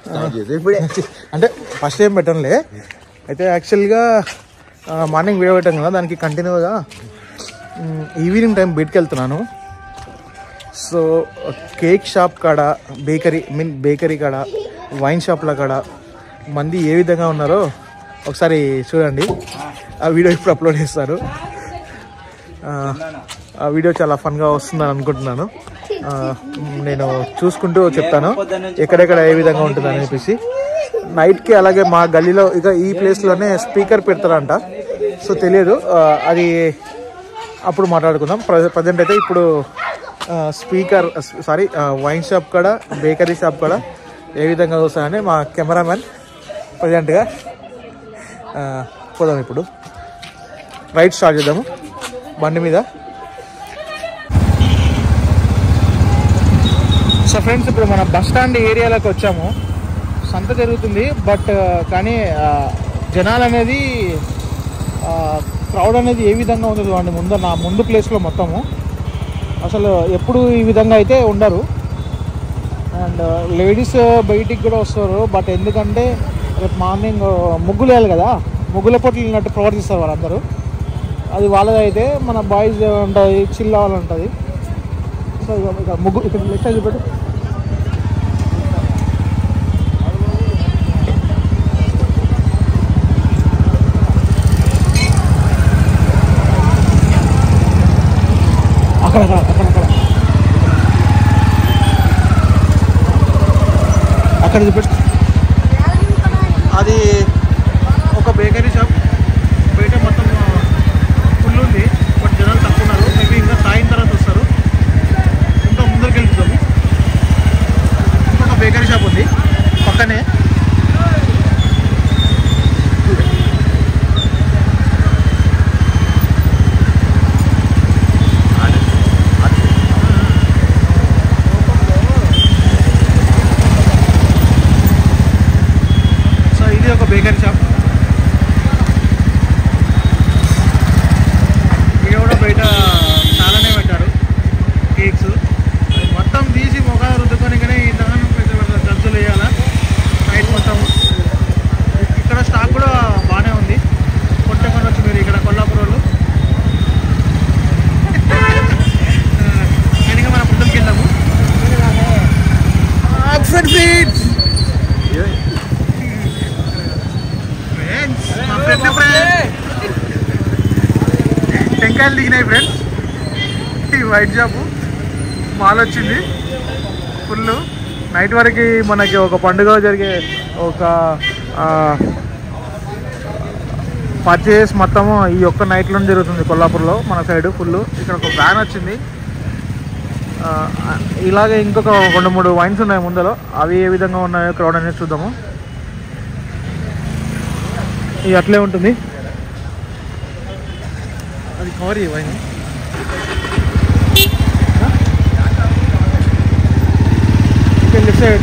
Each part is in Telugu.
స్టార్ట్ చేసి ఇప్పుడే అంటే ఫస్ట్ ఏం పెట్టనులే అయితే యాక్చువల్గా మార్నింగ్ వీడియో పెట్టాం కదా దానికి కంటిన్యూగా ఈవినింగ్ టైం బయటికి వెళ్తున్నాను సో కేక్ షాప్ కాడ బేకరీ మీన్ బేకరీ కాడ వైన్ షాప్ల కాడ మంది ఏ విధంగా ఉన్నారో ఒకసారి చూడండి ఆ వీడియో ఇప్పుడు అప్లోడ్ చేస్తారు ఆ, ఆ వీడియో చాలా ఫన్గా వస్తుందని అనుకుంటున్నాను ఆ, నేను చూసుకుంటూ చెప్తాను ఎక్కడెక్కడ ఏ విధంగా ఉంటుంది అని చెప్పేసి నైట్కి అలాగే మా గల్లీలో ఇక ఈ ప్లేస్లోనే స్పీకర్ పెడతారంట సో తెలియదు ఆ, అది అప్పుడు మాట్లాడుకుందాం ప్రజెంట్ అయితే ఇప్పుడు స్పీకర్ సారీ వైన్ షాప్ కాడ బేకరీ షాప్ కాడ ఏ విధంగా వస్తాయని మా కెమెరామెన్ ప్రజెంట్గా పోదాం ఇప్పుడు రైట్ స్టార్ట్ చేద్దాము బండి మీద సో ఫ్రెండ్స్ ఇప్పుడు మన బస్ స్టాండ్ ఏరియాలోకి వచ్చాము సంత జరుగుతుంది బట్ కానీ ఆ, జనాలు అనేది క్రౌడ్ అనేది ఏ విధంగా ఉంది చూడండి ముందు నా ముందు ప్లేస్లో మొత్తము అసలు ఎప్పుడు ఈ విధంగా అయితే ఉండరు అండ్ లేడీస్ బయటికి కూడా వస్తారు బట్ ఎందుకంటే రేపు మార్నింగ్ ముగ్గులు వేయాలి కదా ముగ్గుల పొట్లు వెళ్ళినట్టు ప్రవర్తిస్తారు వాళ్ళందరూ అది వాళ్ళది అయితే మన బాయ్స్ ఉంటుంది చిల్ అవ్వాలి ఉంటుంది సో ఇక ఇక ముగ్గు ఇక్కడ లెఫ్ట్ సైడ్ చూపెట్టు అక్కడ అక్కడ అక్కడ అక్కడ అక్కడ చూపెట్టు అది ఒక బేకరీ షాప్ బయట మొత్తం ఫుల్ ఉంది బట్ జనాలు తక్కువ ఉన్నారు మేబీ ఇంకా సాయం తర్వాత వస్తారు ఇంకా ముందరికి వెళ్తాము ఇంకొక బేకరీ షాప్ ఉంది పక్కనే సో ఇది ఒక బేకరీ షాప్ ఇది కూడా బయట చాలానే పెట్టారు కేక్స్ అది మొత్తం తీసి మొఖాలు రుద్దుకొని కానీ ఇంతగానో పెద్ద పెద్ద ఖర్చులు వేయాలా నైట్ మొత్తం ఇక్కడ స్టాక్ కూడా బాగానే ఉంది కొట్టకొనొచ్చు మీరు ఇక్కడ కొల్లాపూర్ వాళ్ళు కనుక మనం ముందుకు వెళ్దాము ఫ్రెండ్ ఫ్రెండ్స్ ఫ్రెండ్స్ మా ఫ్రెండ్ ఫ్రెండ్స్ టెంకాయలు దిగినాయి ఫ్రెండ్స్ ఈ వైట్ షాపు మాల్ వచ్చింది ఫుల్ నైట్ వరకు మనకి ఒక పండుగ జరిగే ఒక పర్చేస్ మొత్తము ఈ ఒక్క నైట్లో జరుగుతుంది కొల్లాపూర్లో మన సైడ్ ఫుల్ ఇక్కడ ఒక వ్యాన్ వచ్చింది ఆ, ఇలాగే ఇంకొక రెండు మూడు వైన్స్ ఉన్నాయి ముందలో అవి ఏ విధంగా ఉన్నాయో క్రౌడ్ అనేది చూద్దాము ఇది అట్లే ఉంటుంది అది కవర్ వైన్ ఇక్కడ లెఫ్ట్ సైడ్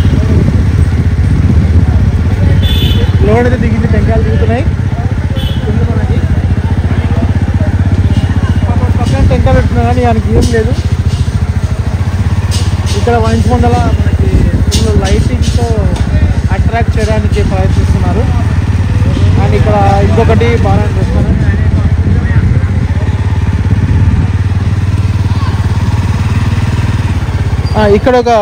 లోడ్ అయితే దిగింది టెంకాయలు దిగుతున్నాయి కింద మనకి పాపం పక్కన టెంకాయ పెట్టుకున్నా కానీ దానికి ఏం లేదు ఇక్కడ వైన్స్ ముందల మనకి ఫుల్ లైటింగ్తో అట్రాక్ట్ చేయడానికి ప్రయత్నిస్తున్నారు అండ్ ఇక్కడ ఇంకొకటి బాగా చేస్తున్నారు ఆ, ఇక్కడ ఒక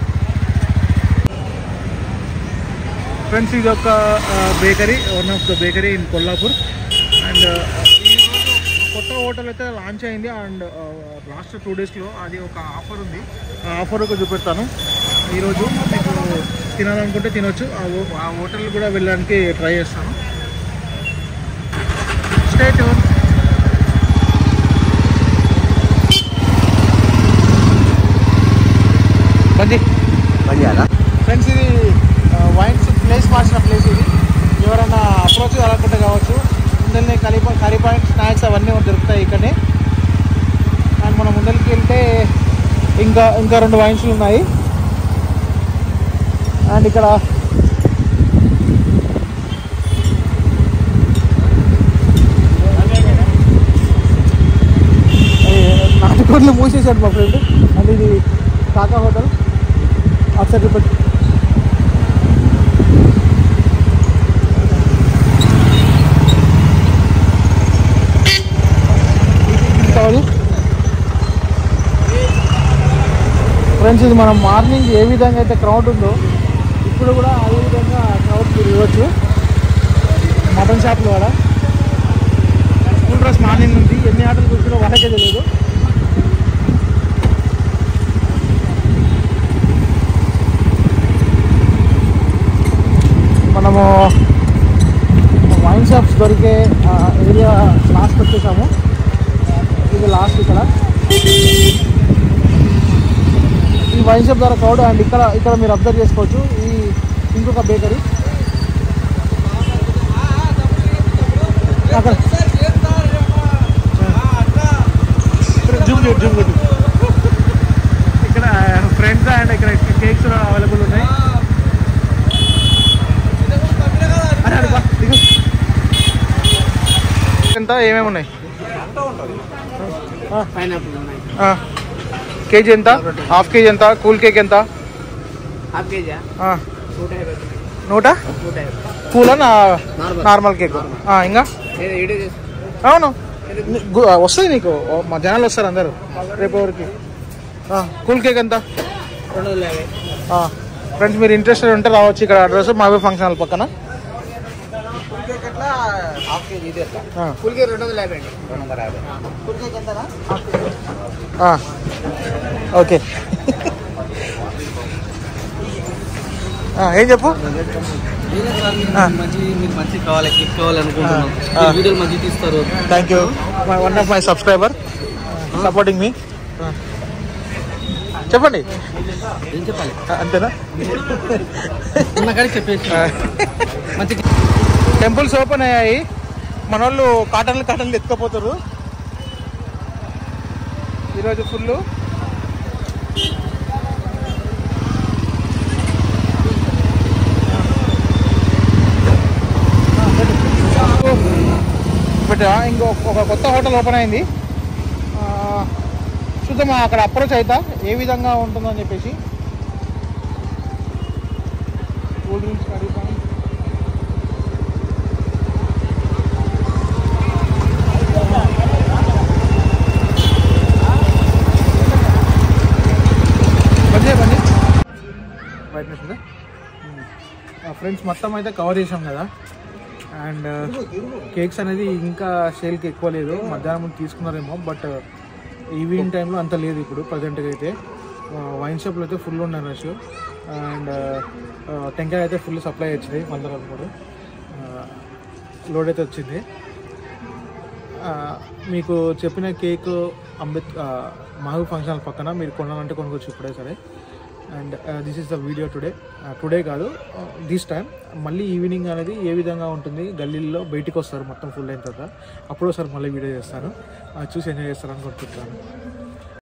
ఫ్రెండ్స్ ఇది ఒక bakery one of the bakery in Kollapur and కొత్త హోటల్ అయితే లాంచ్ అయింది అండ్ లాస్ట్ టూ డేస్లో అది ఒక ఆఫర్ ఉంది ఆ ఆఫర్ ఒక చూపెడతాను ఈరోజు మీకు తినాలనుకుంటే తినొచ్చు ఆ హో- ఆ హోటల్ కూడా వెళ్ళడానికి ట్రై చేస్తాను స్టేట్ బండి పని చేయాలా ఫ్రెండ్స్ ఇది వైన్స్ ప్లేస్ మార్చిన ప్లేస్ ఇది ఎవరైనా అప్రోచ్ కావాలనుకుంటే కావచ్చు ముందరనే కరీ కర్రీ పాయింట్ స్నాక్స్ అవన్నీ దొరుకుతాయి ఇక్కడనే అండ్ మనం ముందరికి వెళ్తే ఇంకా ఇంకా రెండు వైన్స్లు ఉన్నాయి అండ్ ఇక్కడ నాటుకోడ్లు మూసేశాడు మా ఫ్రెండ్ అండ్ ఇది కాకా హోటల్ అటు సైడ్ పెట్టు ఫ్రెండ్స్ ఇది మనం మార్నింగ్ ఏ విధంగా అయితే క్రౌడ్ ఉందో ఇప్పుడు కూడా అదే విధంగా క్రౌడ్ మీరు ఇవ్వచ్చు మటన్ షాప్లో కూడా స్కూల్ డ్రెస్ మార్నింగ్ ఉంది ఎన్ని ఆటలు కూర్చున్నా వాళ్ళకే తెలియదు మనము వైన్ షాప్స్ దొరికే ఆ, ఏరియా లాస్ట్ వచ్చేసాము ఇది లాస్ట్ ఇక్కడ ఈ వైన్ షాప్ ద్వారా క్రౌడ్ అండ్ ఇక్కడ ఇక్కడ మీరు అబ్జర్వ్ చేసుకోవచ్చు ఈ ఇంకొక బేకరీ అక్కడ ఇక్కడ జూమ్ చేయండి జూమ్ కొట్టు ఇక్కడ ఫ్రెండ్స్ అండ్ ఇక్కడ కేక్స్ అవైలబుల్ ఉన్నాయి అరే, అరే, బా, దిగు. ఎంత ఏమేమి ఉన్నాయి ఆ, పైనాపిల్ ఉన్నాయి ఆ. కేజీ ఎంత హాఫ్ కేజీ ఎంత కూల్ కేక్ ఎంత హాఫ్ కేజీ ఆ, నూట యాభై నూట నూట యాభై కూల్ Normal. నార్మల్ కేక్ ఆ, ఇంకా ఏదో వీడియో చేసి అవును ని- గు- వస్తుంది నీకు ఓ, మా జనాలు వస్తారు అందరు రేపు ఎవరికి కూల్ కేక్ ఎంత రెండు వందల యాభై ఫ్రెండ్స్ మీరు ఇంట్రెస్టెడ్ ఉంటే రావచ్చు ఇక్కడ అడ్రస్ మావే ఫంక్షన్ హాల్ పక్కన ఫుల్ కేక్ ఎట్లా హాఫ్ కేజీ ఇది ఎట్లా ఆ, ఫుల్ కేక్ రెండు వందల యాభై అండి రెండు వందల యాభై ఫుల్ కేక్ ఎంతనా హాఫ్ కేజీ ఆ. ఓకే ఆ, ఏం చెప్పు ఆ. మంచి మీకు మంచి కావాలి కేక్ కావాలనుకుంటున్నాం ఆ. ఈ వీడియోలు మంచి తీస్తారు thank you my one of my subscriber supporting మీ చెప్పండి ఏం చెప్పాలి ఆ, అంతేనా ఉన్న కాడికి చెప్పేసి ఆ. మంచి టెంపుల్స్ ఓపెన్ అయ్యాయి మన వాళ్ళు కాటన్లు కాటన్లు ఎత్తుకపోతారు ఈరోజు ఫుల్ బట్ ఇంకో ఒక కొత్త హోటల్ ఓపెన్ అయింది ఆ, చూద్దాం అక్కడ అప్రోచ్ అవుతా ఏ విధంగా ఉంటుందో అని చెప్పేసి కూల్ డ్రింక్స్ అడుగుతాం బంద్ బండి బయట నుంచి ఫ్రెండ్స్ మొత్తం అయితే కవర్ చేసాం కదా అండ్ కేక్స్ అనేది ఇంకా సేల్కి ఎక్కువ లేదు మధ్యాహ్నం ముందు తీసుకున్నారేమో బట్ ఈవినింగ్ టైంలో అంత లేదు ఇప్పుడు ప్రజెంట్గా అయితే వైన్ షాప్లో అయితే ఫుల్ ఉన్నాయి రష్ అండ్ టెంకాయ అయితే ఫుల్ సప్లై వచ్చింది మందరం కూడా లోడ్ అయితే వచ్చింది ఆ, మీకు చెప్పిన కేక్ అంబేద్ మహబూబ్ ఫంక్షన్ హాల్ పక్కన మీరు కొనాలంటే కొనుక్కోవచ్చు ఇప్పుడే సరే and this is the video today today కాదు దిస్ టైం మళ్ళీ ఈవినింగ్ అనేది ఏ విధంగా ఉంటుంది గల్లీల్లో బయటికి వస్తారు మొత్తం ఫుల్ అయిన తర్వాత అప్పుడు ఒకసారి మళ్ళీ వీడియో చేస్తాను ఆ, చూసి ఎంజాయ్ చేస్తారని అనుకుంటున్నాను